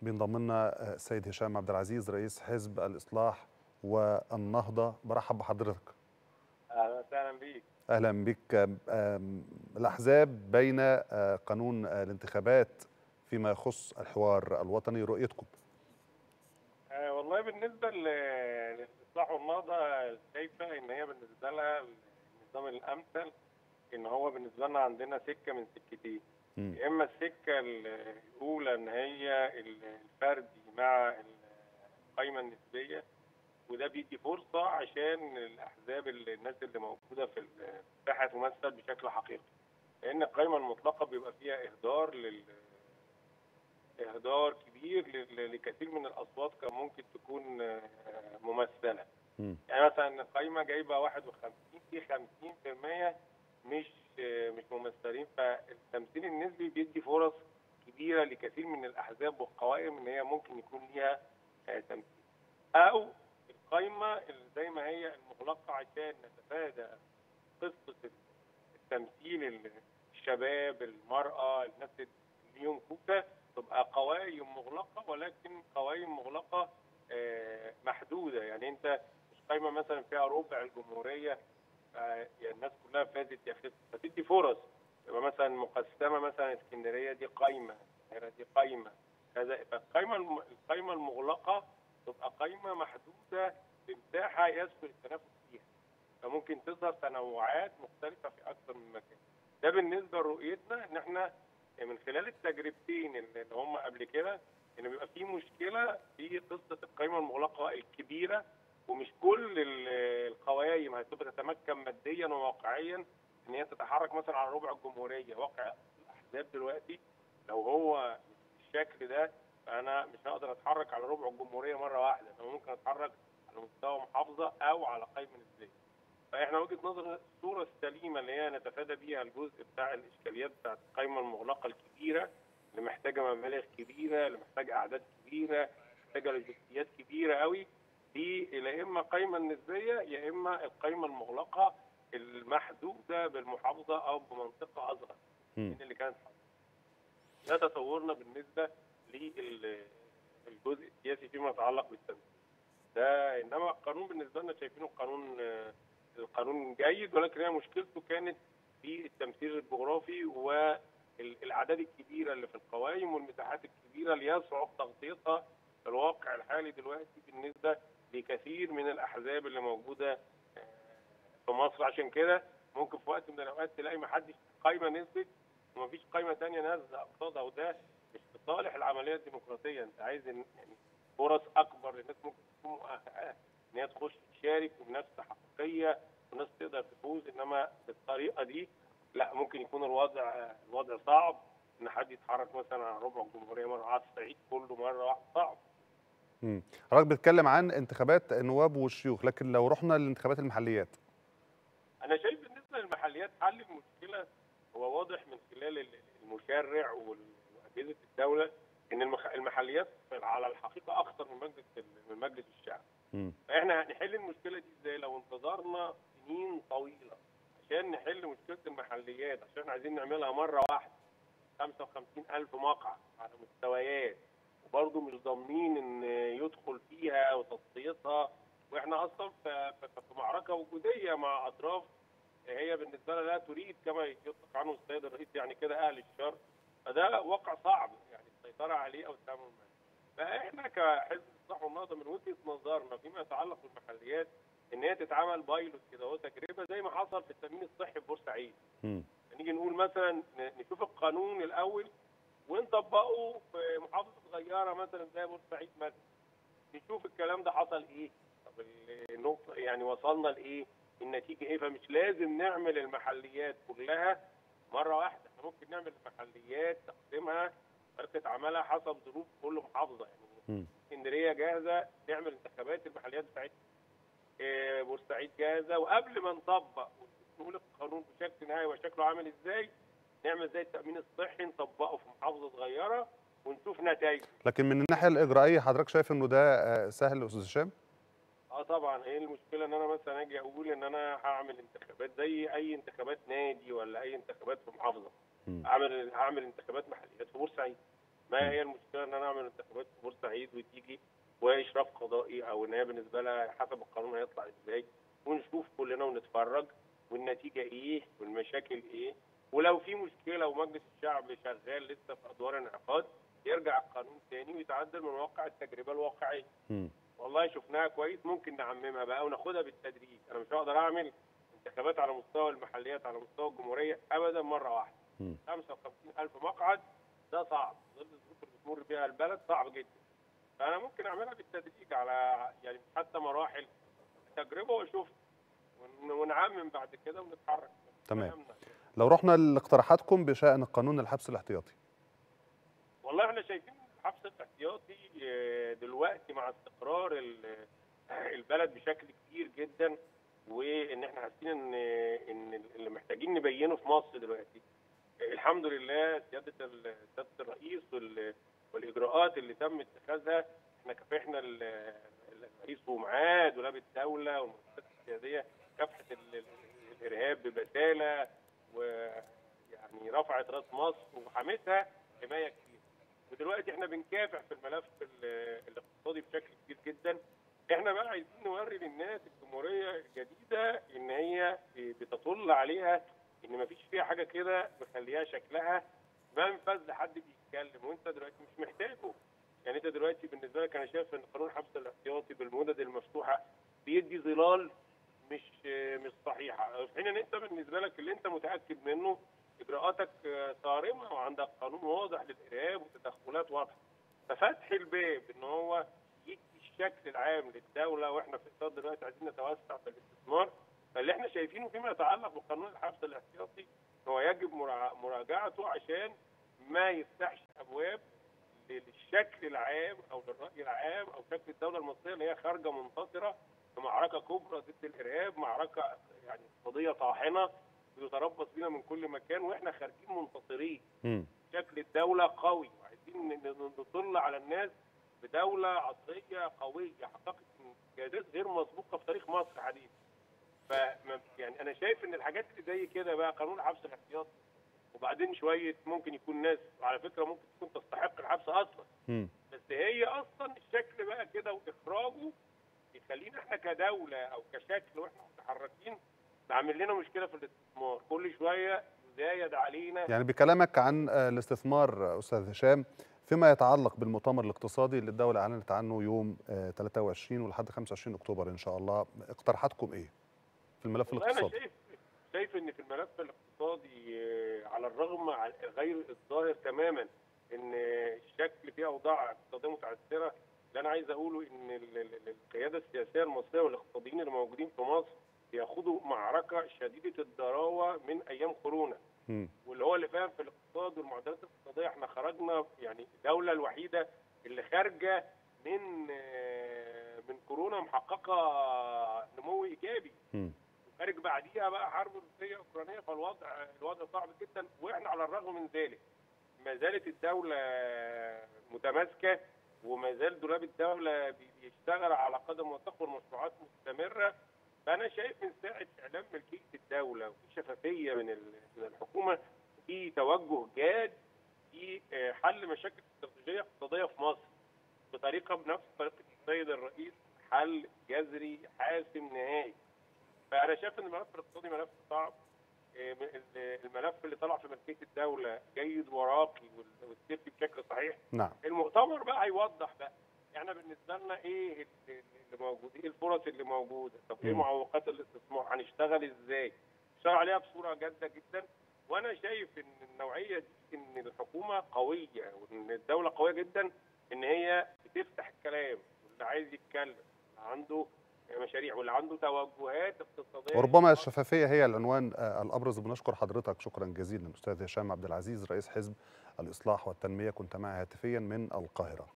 بينضم لنا السيد هشام عبد العزيز رئيس حزب الاصلاح والنهضه برحب بحضرتك اهلا وسهلا بيك اهلا بك الاحزاب بين قانون الانتخابات فيما يخص الحوار الوطني رؤيتكم آه والله بالنسبه للاصلاح والنهضه شايفه ان هي بالنسبه لها النظام الامثل ان هو بالنسبه لنا عندنا سكه من سكتين يا اما السكه الاولى ان هي الفردي مع القائمه النسبيه وده بيدي فرصه عشان الاحزاب اللي الناس اللي موجوده في الساحه تمثل بشكل حقيقي لان القائمه المطلقه بيبقى فيها اهدار لل اهدار كبير لكثير من الاصوات كان ممكن تكون ممثله يعني مثلا القائمه جايبه 51 في 50% مش مش ممثلين فالتمثيل النسبي بيدي فرص كبيره لكثير من الاحزاب والقوائم ان هي ممكن يكون ليها تمثيل او القائمه زي ما هي المغلقه عشان نتفادى قصه التمثيل الشباب المراه الناس اللي ليهم كوكا تبقى قوائم مغلقه ولكن قوائم مغلقه محدوده يعني انت مش قائمه مثلا فيها ربع الجمهوريه يعني الناس كلها فازت يا اخي فتدي فرص يبقى مثلا مقسمه مثلا اسكندريه دي قايمه دي قايمه كذا فالقايمه القايمه المغلقه تبقى قايمه محدوده بمساحه يسهل التنافس فيها فممكن تظهر تنوعات مختلفه في اكثر من مكان ده بالنسبه لرؤيتنا ان احنا من خلال التجربتين اللي هم قبل كده ان بيبقى في مشكله في قصه القايمه المغلقه الكبيره ومش كل القوائم هتبقى تتمكن ماديا وواقعيا ان هي تتحرك مثلا على ربع الجمهوريه واقع الاحزاب دلوقتي لو هو بالشكل ده فانا مش هقدر اتحرك على ربع الجمهوريه مره واحده انا ممكن اتحرك على مستوى محافظه او على قائمه نسبيه فاحنا وجهه نظر الصوره السليمه اللي هي نتفادى بيها الجزء بتاع الاشكاليات بتاعت القائمه المغلقه الكبيره اللي محتاجه مبالغ كبيره اللي محتاجه اعداد كبيره محتاجه لوجستيات كبيره قوي دي يا اما القائمه النسبيه يا اما القائمه المغلقه المحدوده بالمحافظه او بمنطقه اصغر من اللي كانت حاضره. ده تصورنا بالنسبه للجزء السياسي فيما يتعلق بالتنفيذ. ده انما القانون بالنسبه لنا شايفينه قانون القانون جيد ولكن هي مشكلته كانت في التمثيل الجغرافي والاعداد الكبيره اللي في القوائم والمساحات الكبيره اللي يصعب تغطيتها في الواقع الحالي دلوقتي بالنسبه لكثير من الاحزاب اللي موجوده في مصر عشان كده ممكن في وقت من الاوقات تلاقي ما حدش قايمه نزلت ومفيش قايمه ثانيه نازله قصادها وده مش في صالح العمليه الديمقراطيه انت عايز يعني فرص اكبر للناس ممكن تكون مؤهله ان هي تخش تشارك بمنافسه حقيقيه والناس تقدر تفوز انما بالطريقه دي لا ممكن يكون الوضع الوضع صعب ان حد يتحرك مثلا على ربع الجمهوريه مره على الصعيد كله مره واحده صعب. امم حضرتك بتتكلم عن انتخابات النواب والشيوخ لكن لو رحنا للانتخابات المحليات انا شايف بالنسبه للمحليات حل المشكله هو واضح من خلال المشرع واجهزه الدوله ان المحليات على الحقيقه اخطر من مجلس من مجلس الشعب. فاحنا هنحل المشكله دي ازاي لو انتظرنا سنين طويله عشان نحل مشكله المحليات عشان عايزين نعملها مره واحده 55000 مقعد على مستويات وبرضه مش ضامنين ان يدخل فيها وتصفيتها واحنا اصلا في معركه وجوديه مع اطراف هي بالنسبه لها لا تريد كما يطلق عنه السيد الرئيس يعني كده اهل الشر فده واقع صعب يعني السيطره عليه او التعامل معه فاحنا كحزب الاصلاح والنهضه من وجهه نظرنا فيما يتعلق بالمحليات ان هي تتعمل بايلوت كده هو تجربه زي ما حصل في التامين الصحي في بورسعيد نيجي نقول مثلا نشوف القانون الاول ونطبقه في محافظه صغيره مثلا زي بورسعيد مثلا نشوف الكلام ده حصل ايه طب النقطه يعني وصلنا لايه النتيجه ايه فمش لازم نعمل المحليات كلها مره واحده احنا ممكن نعمل المحليات تقسيمها طريقه عملها حسب ظروف كل محافظه يعني اسكندريه جاهزه نعمل انتخابات المحليات بتاعتها إيه بورسعيد جاهزه وقبل ما نطبق نقول القانون بشكل نهائي وشكله عامل ازاي نعمل زي التامين الصحي نطبقه في محافظه صغيره ونشوف نتائجه لكن من الناحيه الاجرائيه حضرتك شايف انه ده سهل استاذ هشام اه طبعا ايه المشكله ان انا مثلا اجي اقول ان انا هعمل انتخابات زي اي انتخابات نادي ولا اي انتخابات في محافظه اعمل هعمل انتخابات محليات في بورسعيد ما هي المشكله ان انا اعمل انتخابات في بورسعيد وتيجي واشراف قضائي او ان هي بالنسبه لها حسب القانون هيطلع ازاي ونشوف كلنا ونتفرج والنتيجه ايه والمشاكل ايه ولو في مشكله ومجلس الشعب شغال لسه في ادوار انعقاد يرجع القانون تاني ويتعدل من واقع التجربه الواقعيه. مم. والله شفناها كويس ممكن نعممها بقى وناخدها بالتدريج، انا مش هقدر اعمل انتخابات على مستوى المحليات على مستوى الجمهوريه ابدا مره واحده. مم. 55000 مقعد ده صعب ظل الظروف اللي بتمر بيها البلد صعب جدا. فانا ممكن اعملها بالتدريج على يعني حتى مراحل تجربه واشوف ون- ونعمم بعد كده ونتحرك. تمام. فهمنا. لو رحنا لاقتراحاتكم بشأن القانون الحبس الاحتياطي والله احنا شايفين الحبس الاحتياطي آه، دلوقتي مع استقرار ال- البلد بشكل كبير جدا وان احنا حاسين ان ان اللي محتاجين نبينه في مصر دلوقتي الحمد لله سياده ال- سياده الرئيس وال- والاجراءات اللي تم اتخاذها احنا كافحنا ال- ال- الرئيس ومعاه دولاب الدوله والمؤسسات السياديه كافحه ال- ال- الارهاب ببساله ويعني رفعت راس مصر وحمتها حمايه كتير ودلوقتي احنا بنكافح في الملف ال- الاقتصادي بشكل كبير جدا احنا بقى عايزين نوري للناس الجمهوريه الجديده ان هي بتطل عليها ان مفيش فيها حاجه كده مخليها شكلها منفذ لحد بيتكلم وانت دلوقتي مش محتاجه يعني انت دلوقتي بالنسبه لك انا شايف ان قانون الحبس الاحتياطي بالمدد المفتوحه بيدي ظلال مش مش صحيحه في حين ان انت بالنسبه لك اللي انت متاكد منه اجراءاتك آه، صارمه وعندك قانون واضح للارهاب وتدخلات واضحه ففتح الباب ان هو يدي الشكل العام للدوله واحنا في اطار دلوقتي عايزين نتوسع في الاستثمار فاللي احنا شايفينه فيما يتعلق بقانون الحبس الاحتياطي هو يجب مراع- مراجعته عشان ما يفتحش ابواب للشكل العام او للراي العام او شكل الدوله المصريه اللي هي خارجه منتصره في معركه كبرى ضد الارهاب معركه يعني اقتصاديه طاحنه بيتربص بينا من كل مكان واحنا خارجين منتصرين مم. شكل الدوله قوي وعايزين ن- ن- نطل على الناس بدوله عصريه قويه حققت انجازات غير مسبوقه في تاريخ مصر حديث ف يعني انا شايف ان الحاجات اللي زي كده بقى قانون الحبس الاحتياطي وبعدين شويه ممكن يكون ناس وعلى فكره ممكن تكون تستحق الحبس اصلا مم. بس هي اصلا الشكل بقى كده واخراجه يخلينا احنا كدوله او كشكل واحنا متحركين عامل لنا مشكله في الاستثمار كل شويه يزايد علينا يعني بكلامك عن آه، الاستثمار آه، استاذ هشام فيما يتعلق بالمؤتمر الاقتصادي اللي الدوله اعلنت عنه يوم آه، 23 ولحد 25 اكتوبر ان شاء الله اقتراحاتكم ايه في الملف والله انا الاقتصادي شايف شايف ان في الملف الاقتصادي آه، على الرغم عن غير الظاهر تماما ان الشكل فيه اوضاع اقتصاديه متعثره اللي انا عايز اقوله ان ال- ال- القياده السياسيه المصريه والاقتصاديين اللي موجودين في مصر بياخدوا معركه شديده الضراوه من ايام كورونا مم. واللي هو اللي فاهم في الاقتصاد والمعدلات الاقتصاديه احنا خرجنا يعني الدوله الوحيده اللي خارجه من آه، من كورونا محققه نمو ايجابي مم. خارج بعديها بقى حرب روسيه اوكرانيه فالوضع الوضع صعب جدا واحنا على الرغم من ذلك ما زالت الدوله متماسكه وما زال دولاب الدوله بي- بيشتغل على قدم وساق والمشروعات مستمره فانا شايف من ساعه اعلان ملكيه الدوله وفي شفافيه من ال- من الحكومه في توجه جاد في آه، حل مشاكل استراتيجيه اقتصاديه في مصر بطريقه بنفس طريقه السيد الرئيس حل جذري حاسم نهائي فانا شايف ان الملف الاقتصادي ملف صعب إيه، م- ال- الملف اللي طلع في ملكيه الدوله جيد وراقي وال- والسير فيه بشكل صحيح نعم المؤتمر بقى هيوضح بقى احنا بالنسبه لنا ايه اللي اللي موجود ايه الفرص اللي موجوده طب ايه مم. معوقات الاستثمار هنشتغل ازاي نشتغل عليها بصوره جاده جدا وانا شايف ان النوعيه دي ان الحكومه قويه وان الدوله قويه جدا ان هي بتفتح الكلام واللي عايز يتكلم اللي عنده مشاريع واللي عنده توجهات اقتصاديه وربما الشفافيه هي العنوان آه، الابرز بنشكر حضرتك شكرا جزيلا استاذ هشام عبد العزيز رئيس حزب الاصلاح والتنميه كنت معي هاتفيا من القاهره